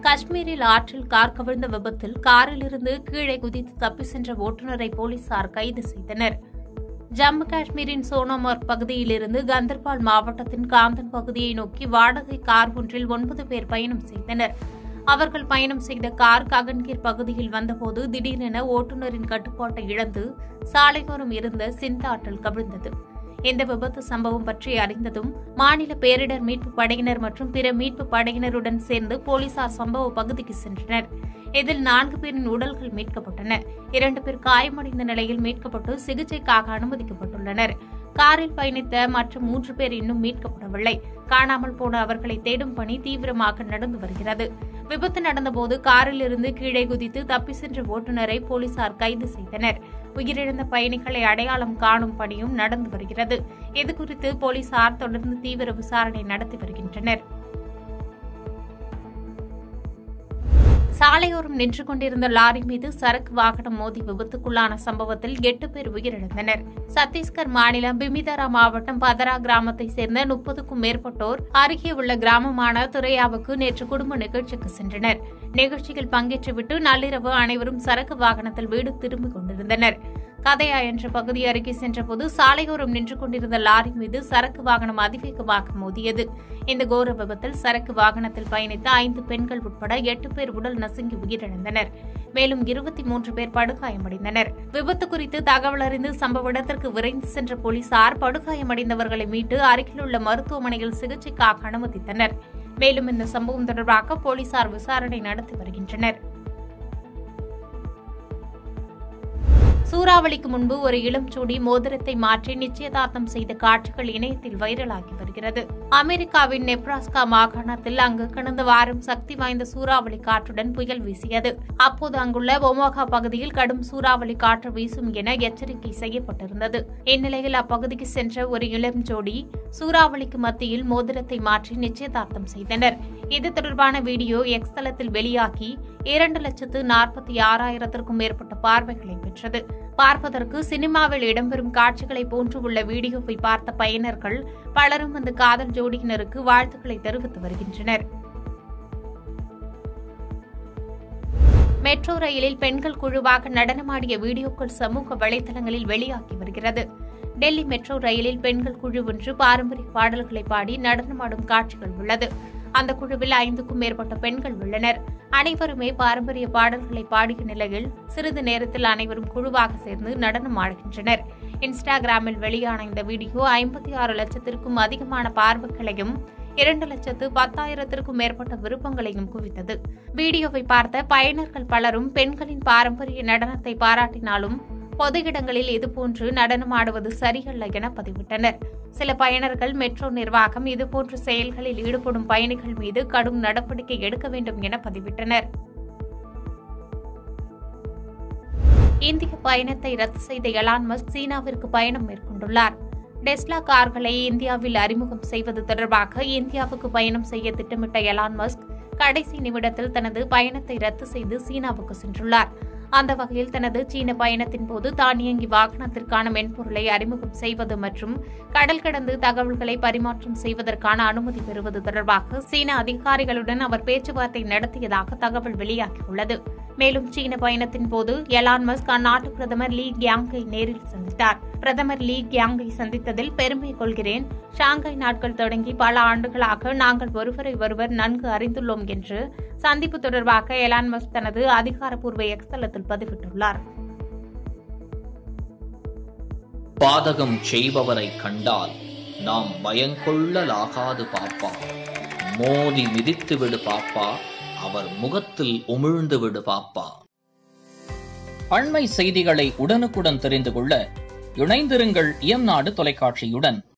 காஷ்மீரில் ஆற்றில் கார் கவிழ்ந்த விபத்தில் காரிலிருந்து கீழே குதித்து தப்பி சென்ற ஓட்டுநரை போலீசார் கைது செய்தனர் ஜம்மு காஷ்மீரின் சோனோமார்க் பகுதியிலிருந்து கந்தர்பால் மாவட்டத்தின் காந்தன் பகுதியை நோக்கி வாடகை கார் ஒன்றில் ஒன்பது பேர் பயணம் செய்தனர் அவர்கள் பயணம் செய்த கார் ககன்கீர் பகுதியில் வந்தபோது திடீரென ஓட்டுநரின் கட்டுப்பாட்டை இழந்து சாலையோரம் இருந்த சிந்தாற்றில் கவிழ்ந்தது இந்த விபத்து சம்பவம் பற்றி அறிந்ததும் மாநில பேரிடர் மீட்பு படையினர் மற்றும் பிற மீட்பு படையினருடன் சேர்ந்து போலீசார் சம்பவ பகுதிக்கு சென்றனர் இதில் நான்கு பேரின் உடல்கள் மீட்கப்பட்டன இரண்டு பேர் காயமடைந்த நிலையில் மீட்கப்பட்டு சிகிச்சைக்காக அனுமதிக்கப்பட்டுள்ளனர் காரில் பயணித்த மற்ற மூன்று பேர் இன்னும் மீட்கப்படவில்லை காணாமல் போன அவர்களை தேடும் பணி தீவிரமாக நடந்து வருகிறது விபத்து நடந்தபோது காரில் இருந்து கீழே குதித்து தப்பி சென்ற ஓட்டுநரை போலீசார் கைது செய்தனர் உயிரிழந்த பயணிகளை அடையாளம் காணும் பணியும் நடந்து வருகிறது இதுகுறித்து போலீசார் தொடர்ந்து தீவிர விசாரணை நடத்தி வருகின்றனர் சாலையோரம் நின்று கொண்டிருந்த லாரி மீது சரக்கு வாகனம் மோதி விபத்துக்குள்ளான சம்பவத்தில் எட்டு பேர் உயிரிழந்தனர் சத்தீஸ்கர் மாநிலம் பிமிதரா மாவட்டம் பதரா கிராமத்தை சேர்ந்த முப்பதுக்கும் மேற்பட்டோர் அருகே உள்ள கிராமமான துரையாவுக்கு நேற்று குடும்ப நிகழ்ச்சிக்கு சென்றனர் நிகழ்ச்சியில் பங்கேற்றுவிட்டு நள்ளிரவு அனைவரும் சரக்கு வாகனத்தில் வீடு திரும்பிக் கொண்டிருந்தனர் கதையா என்ற பகுதி அருகே சென்றபோது சாலையோரம் நின்று கொண்டிருந்த லாரி மீது சரக்கு வாகனம் அதிவேகமாக மோதியது இந்த கோர விபத்தில் சரக்கு வாகனத்தில் பயணித்த ஐந்து பெண்கள் உட்பட எட்டு பேர் உடல் நசுங்கி உயிரிழந்தனர் மேலும் இருபத்தி மூன்று பேர் படுகாயமடைந்தனர் விபத்து குறித்து தகவல் அறிந்து சம்பவ இடத்திற்கு விரைந்து சென்ற போலீசார் படுகாயமடைந்தவர்களை மீட்டு அருகிலுள்ள மருத்துவமனையில் சிகிச்சைக்காக அனுமதித்தனர் மேலும் இந்த சம்பவம் தொடர்பாக போலீசார் விசாரணை நடத்தி வருகின்றனர் சூறாவளிக்கு முன்பு ஒரு இளம் ஜோடி மோதிரத்தை மாற்றி நிச்சயதார்த்தம் செய்த காட்சிகள் இணையத்தில் வைரலாகி வருகிறது அமெரிக்காவின் நெப்ராஸ்கா மாகாணத்தில் அங்கு கடந்த வாரம் சக்தி வாய்ந்த சூறாவளி காற்றுடன் புயல் வீசியது அப்போது அங்குள்ள ஒமோகா பகுதியில் கடும் சூறாவளி காற்று வீசும் என எச்சரிக்கை செய்யப்பட்டிருந்தது இந்நிலையில் அப்பகுதிக்கு சென்ற ஒரு இளம் ஜோடி சூறாவளிக்கு மத்தியில் மோதிரத்தை மாற்றி நிச்சயதார்த்தம் செய்தனர் இது தொடர்பான வீடியோ எக்ஸ் தளத்தில் வெளியாகி இரண்டு லட்சத்து நாற்பத்தி ஆறாயிரத்திற்கும் மேற்பட்ட பார்வைகளை பெற்றது பார்ப்பதற்கு சினிமாவில் இடம்பெறும் காட்சிகளை போன்று உள்ள வீடியோவை பார்த்த பயனர்கள் பலரும் அந்த காதல் ஜோடியினருக்கு வாழ்த்துக்களை தெரிவித்து வருகின்றனர் மெட்ரோ ரயிலில் பெண்கள் குழுவாக நடனமாடிய வீடியோக்கள் சமூக வலைதளங்களில் வெளியாகி வருகிறது டெல்லி மெட்ரோ ரயிலில் பெண்கள் குழு ஒன்று பாரம்பரிய பாடல்களை பாடி நடனமாடும் காட்சிகள் உள்ளது அந்த குழுவில் ஐந்துக்கும் மேற்பட்ட பெண்கள் உள்ளனர் அனைவருமே பாரம்பரிய பாடல்களை பாடிய நிலையில் சிறிது நேரத்தில் அனைவரும் குழுவாக சேர்ந்து நடனம் ஆடுகின்றனர் இன்ஸ்டாகிராமில் வெளியான இந்த வீடியோ ஐம்பத்தி ஆறு லட்சத்திற்கும் அதிகமான பார்வைகளையும் இரண்டு லட்சத்து பத்தாயிரத்திற்கும் மேற்பட்ட விருப்பங்களையும் குவித்தது வீடியோவை பார்த்த பயனர்கள் பலரும் பெண்களின் பாரம்பரிய நடனத்தை பாராட்டினாலும் பொது இடங்களில் இதுபோன்று நடனமாடுவது சரியல்ல என பதிவிட்டனர் சில பயனர்கள் மெட்ரோ நிர்வாகம் இதுபோன்ற செயல்களில் ஈடுபடும் பயணிகள் மீது கடும் நடவடிக்கை எடுக்க வேண்டும் என பதிவிட்டனர் இந்திய பயணத்தை ரத்து செய்த எலான் மஸ்க் சீனாவிற்கு பயணம் மேற்கொண்டுள்ளார் டெஸ்லா கார்களை இந்தியாவில் அறிமுகம் செய்வது தொடர்பாக இந்தியாவுக்கு பயணம் செய்ய திட்டமிட்ட எலான் மஸ்க் கடைசி நிமிடத்தில் தனது பயணத்தை ரத்து செய்து சீனாவுக்கு சென்றுள்ளார் அந்த வகையில் தனது சீன பயணத்தின் போது தானியங்கி வாகனத்திற்கான மென்பொருளை அறிமுகம் செய்வது மற்றும் கடல் கடந்து தகவல்களை பரிமாற்றம் செய்வதற்கான அனுமதி பெறுவது தொடர்பாக சீன அதிகாரிகளுடன் அவர் பேச்சுவார்த்தை நடத்தியதாக தகவல் வெளியாகியுள்ளது மேலும் சீன பயணத்தின் போது எலான் மஸ்க் அந்நாட்டு பிரதமர் லீ கியாங்கை நேரில் சந்தித்தார் பிரதமர் லீ கியாங்கை சந்தித்ததில் பெருமை கொள்கிறேன் ஷாங்காய் நாட்கள் தொடங்கி பல ஆண்டுகளாக நாங்கள் ஒருவரை ஒருவர் நன்கு அறிந்துள்ளோம் என்று சந்திப்பு தொடர்பாக எலான் மஸ்க் தனது அதிகாரப்பூர்வ எக்ஸ் தளத்தில் பதிவிட்டுள்ளார் பாதகம் செய்பவரை கண்டால் நாம் பயங்கொள்ளலாகாது பாப்பா மோதி மிதித்து விடு பாப்பா அவர் முகத்தில் உமிழ்ந்து விடு பாப்பா அண்மை செய்திகளை உடனுக்குடன் தெரிந்து கொள்ள இணைந்திருங்கள் இயம்நாடு தொலைக்காட்சியுடன்